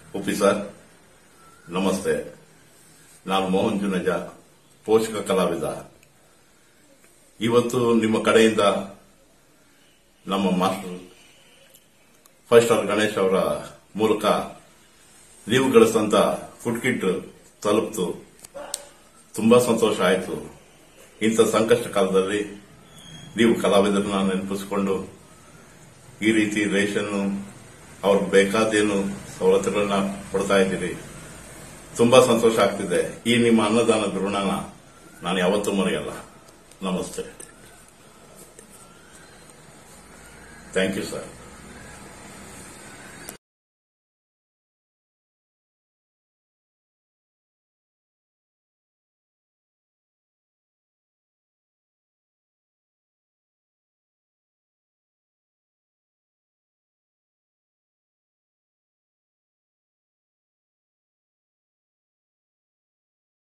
ಉಪಿ sir ನಮಸ್ತೆ ನಾನು ಮೋಹನ್ ಜುನಜ ಪೋಷಕ ಕಲಾವಿದ ಇವತ್ತು ನಿಮ್ಮ ಕಡೆಯಿಂದ ನಮ್ಮ ಮಾಸ್ಟರ್ ಫೈವ್ ಸ್ಟಾರ್ ಗಣೇಶ್ ಅವರ ಮೂಲಕ ನೀವು ಗಳಿಸಿದಂತ ಫುಡ್ ಕಿಟ್ ತಲುಪ್ತು ತುಂಬಾ ಸಂತೋಷ ಆಯಿತು ಇಂಥ ಸಂಕಷ್ಟ ಕಾಲದಲ್ಲಿ ನೀವು ಕಲಾವಿದರನ್ನ ನೆನಪಿಸಿಕೊಂಡು ಈ ರೀತಿ ರೇಷನ್ ಅವ್ರಿಗೆ ಬೇಕಾದೇನು ಸವಲತ್ತುಗಳನ್ನ ಕೊಡ್ತಾ ಇದ್ದೀರಿ ತುಂಬಾ ಸಂತೋಷ ಆಗ್ತಿದೆ ಈ ನಿಮ್ಮ ಅನ್ನದಾನದ ಋಣನ ನಾನು ಯಾವತ್ತೂ ಮರೆಯಲ್ಲ ನಮಸ್ತೆ ಥ್ಯಾಂಕ್ ಯು ಸರ್